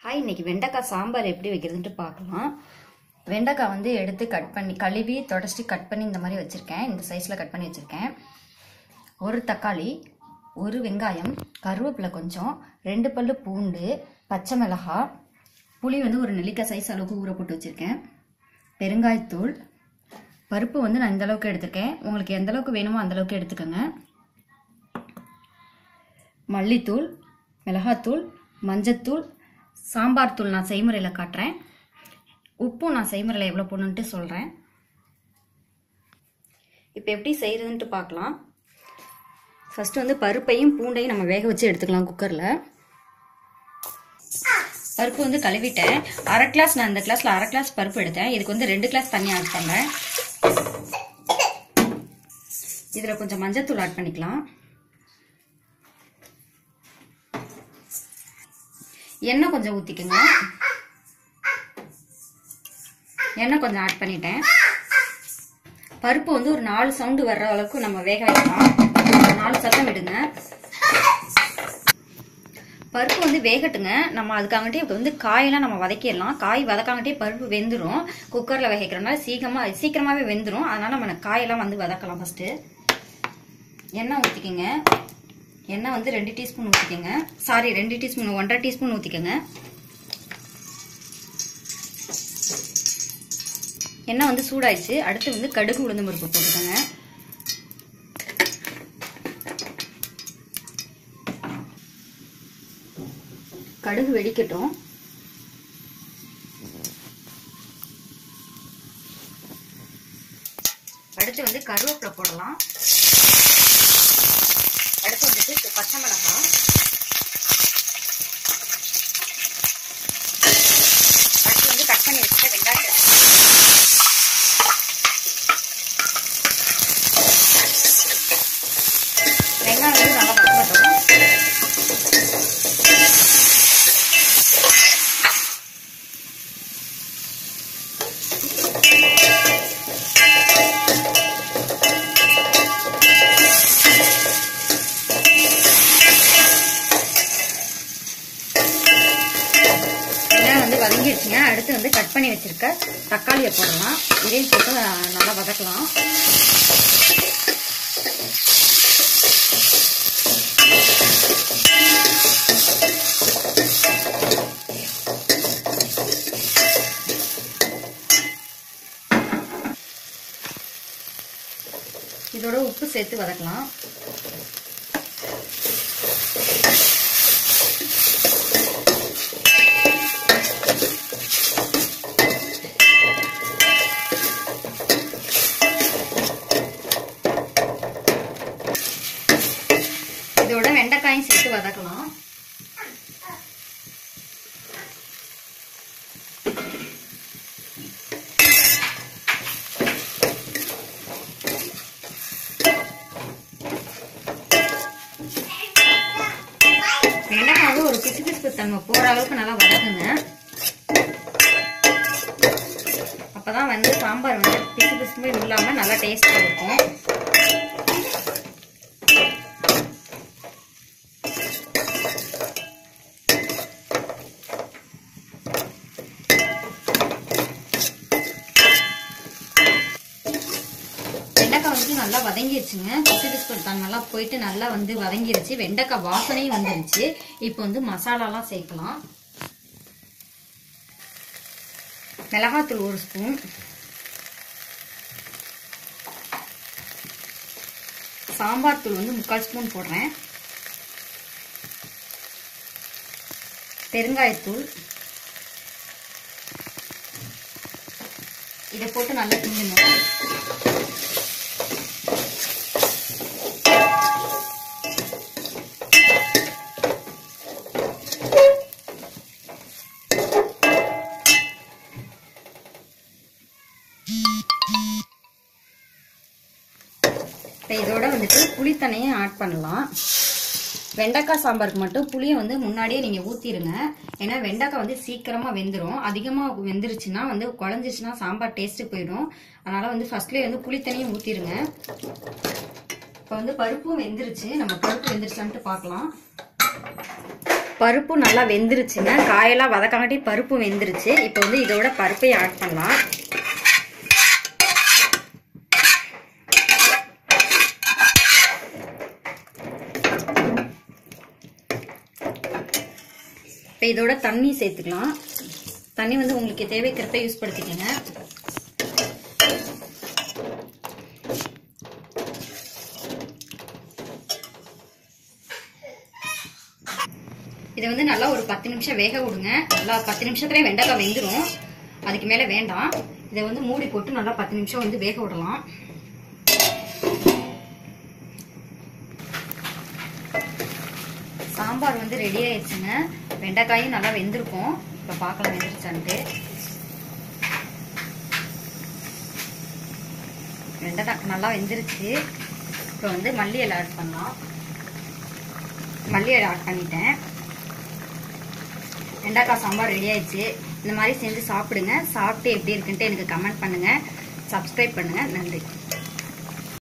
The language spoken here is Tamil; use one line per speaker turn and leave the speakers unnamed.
ஹாய் இன்னைக்கு வெண்டைக்காய் சாம்பார் எப்படி வைக்கிறதுன்ட்டு பார்க்கலாம் வெண்டைக்காய் வந்து எடுத்து கட் பண்ணி கழுவி தொடச்சிட்டு கட் பண்ணி இந்த மாதிரி வச்சுருக்கேன் இந்த சைஸில் கட் பண்ணி வச்சுருக்கேன் ஒரு தக்காளி ஒரு வெங்காயம் கருவேப்பிலை கொஞ்சம் ரெண்டு பல்லு பூண்டு பச்சை மிளகாய் புளி வந்து ஒரு நெல்லிக்காய் சைஸ் அளவுக்கு ஊற போட்டு வச்சுருக்கேன் பெருங்காயத்தூள் பருப்பு வந்து நான் இந்த அளவுக்கு எடுத்திருக்கேன் உங்களுக்கு எந்த அளவுக்கு வேணுமோ அந்த அளவுக்கு எடுத்துக்கோங்க மல்லித்தூள் மிளகாத்தூள் மஞ்சத்தூள் சாம்பார் தூள் நான் செய்முறையில் காட்டுறேன் உப்பும் நான் செய்முறையில் எவ்வளோ போடணுன்ட்டு சொல்கிறேன் இப்போ எப்படி செய்கிறதுன்ட்டு பார்க்கலாம் ஃபஸ்ட்டு வந்து பருப்பையும் பூண்டையும் நம்ம வேக வச்சு எடுத்துக்கலாம் குக்கரில் பருப்பு வந்து கழுவிட்டேன் அரை கிளாஸ் நான் இந்த கிளாஸில் அரை கிளாஸ் பருப்பு எடுத்தேன் இதுக்கு வந்து ரெண்டு கிளாஸ் தண்ணி ஆட் பண்ணேன் இதில் கொஞ்சம் மஞ்சத்தூள் ஆட் பண்ணிக்கலாம் எண்ணெய் கொஞ்சம் ஊற்றிக்கோங்க எண்ணெய் கொஞ்சம் ஆட் பண்ணிட்டேன் பருப்பு வந்து ஒரு நாலு சவுண்டு வர்ற அளவுக்கு நம்ம வேக வைக்கலாம் நாலு சத்தம் விடுங்க பருப்பு வந்து வேகட்டுங்க நம்ம அதுக்காகட்டே இப்போ வந்து காயெல்லாம் நம்ம வதக்கிடலாம் காய் வதக்காங்கட்டே பருப்பு வெந்துடும் குக்கரில் வேகிறனால சீக்கிரமாக சீக்கிரமாகவே வெந்துடும் அதனால் நம்ம காயெல்லாம் வந்து வதக்கலாம் ஃபஸ்ட்டு எண்ணெய் ஊற்றிக்கோங்க எண்ணெய் வந்து ரெண்டு டீஸ்பூன் ஊற்றிக்கோங்க சாரி ரெண்டு டீஸ்பூன் ஒன்றரை டீஸ்பூன் ஊற்றிக்கோங்க எண்ணெய் வந்து சூடாயிடுச்சு அடுத்து வந்து கடுகு உளுந்து பருப்பு போட்டுக்கோங்க கடுகு வெடிக்கட்டும் அடுத்து வந்து கருவேப்பிலை போடலாம் அடுத்து வந்துட்டு பச்சை மிளகாய் அடுத்து வந்து கட் பண்ணி வச்சுட்ட வெங்காயம் வெங்காயம் வந்து நல்லா வதங்கட்டும் வெங்காயம் வந்து வதங்கிடுச்சுங்க அடுத்து வந்து கட் பண்ணி வச்சிருக்க தக்காளியை போடலாம் இதையும் போட்டு நல்லா வதக்கலாம் இதோட உப்பு சேர்த்து வதக்கலாம் இதோட வெண்டைக்காயும் சேர்த்து வதக்கலாம் வெண்டைக்காய் ஒரு பிசு பிசுப்பு தன்மை போற அளவுக்கு நல்லா வதக்குங்க அப்பதான் வந்து சாம்பார் வந்து பிசு பிசுமே இல்லாம நல்லா டேஸ்டா இருக்கும் வெண்டைக்காய் வந்து நல்லா வதங்கிருச்சுங்க பிசு பிசுப்பு தான் நல்லா போயிட்டு நல்லா வந்து வதங்கிருச்சு வெண்டைக்காய் வாசனையும் வந்துருச்சு இப்போ வந்து மசாலாலாம் சேர்க்கலாம் மிளகாத்தூள் ஒரு ஸ்பூன் சாம்பார் தூள் வந்து முக்கால் ஸ்பூன் போடுறேன் பெருங்காயத்தூள் இதை போட்டு நல்லா கிண்டணும் இப்போ இதோட வந்துட்டு புளித்தண்ணியும் ஆட் பண்ணலாம் வெண்டைக்காய் சாம்பாருக்கு மட்டும் புளியை வந்து முன்னாடியே நீங்கள் ஊற்றிடுங்க ஏன்னா வெண்டைக்காய் வந்து சீக்கிரமாக வெந்துடும் அதிகமாக வெந்துருச்சுன்னா வந்து குழஞ்சிச்சுன்னா சாம்பார் டேஸ்ட்டு போயிடும் அதனால் வந்து ஃபர்ஸ்ட்லேயே வந்து புளித்தண்ணியும் ஊற்றிடுங்க இப்போ வந்து பருப்பும் வெந்துருச்சு நம்ம பருப்பு வெந்துருச்சான்ட்டு பார்க்கலாம் பருப்பு நல்லா வெந்துருச்சுங்க காயெல்லாம் வதக்காட்டி பருப்பு வெந்துருச்சு இப்போ வந்து இதோட பருப்பை ஆட் பண்ணலாம் இப்போ இதோட தண்ணி சேர்த்துக்கலாம் தண்ணி வந்து உங்களுக்கு தேவைக்கிறப்ப யூஸ் படுத்திக்கங்க இதை வந்து நல்லா ஒரு பத்து நிமிஷம் வேக விடுங்க நல்லா பத்து நிமிஷத்துலேயே வெண்டைக்காய் வெந்துடும் அதுக்கு மேலே வேண்டாம் இதை வந்து மூடி போட்டு நல்லா பத்து நிமிஷம் வந்து வேக விடலாம் சாம்பார் வந்து ரெடி ஆயிடுச்சுங்க வெண்டைக்காயும் நல்லா வெந்திருக்கும் இப்போ பார்க்கலாம் வெந்துருச்சான்ட்டு வெண்டைக்காய் நல்லா வெந்துருச்சு இப்போ வந்து மல்லி இலை ஆட் பண்ணலாம் மல்லி இலை ஆட் பண்ணிட்டேன் வெண்டைக்காய் சாம்பார் ரெடி ஆயிடுச்சு இந்த மாதிரி செஞ்சு சாப்பிடுங்க சாப்பிட்டு எப்படி இருக்குன்ட்டு எனக்கு கமெண்ட் பண்ணுங்க சப்ஸ்கிரைப் பண்ணுங்க நன்றி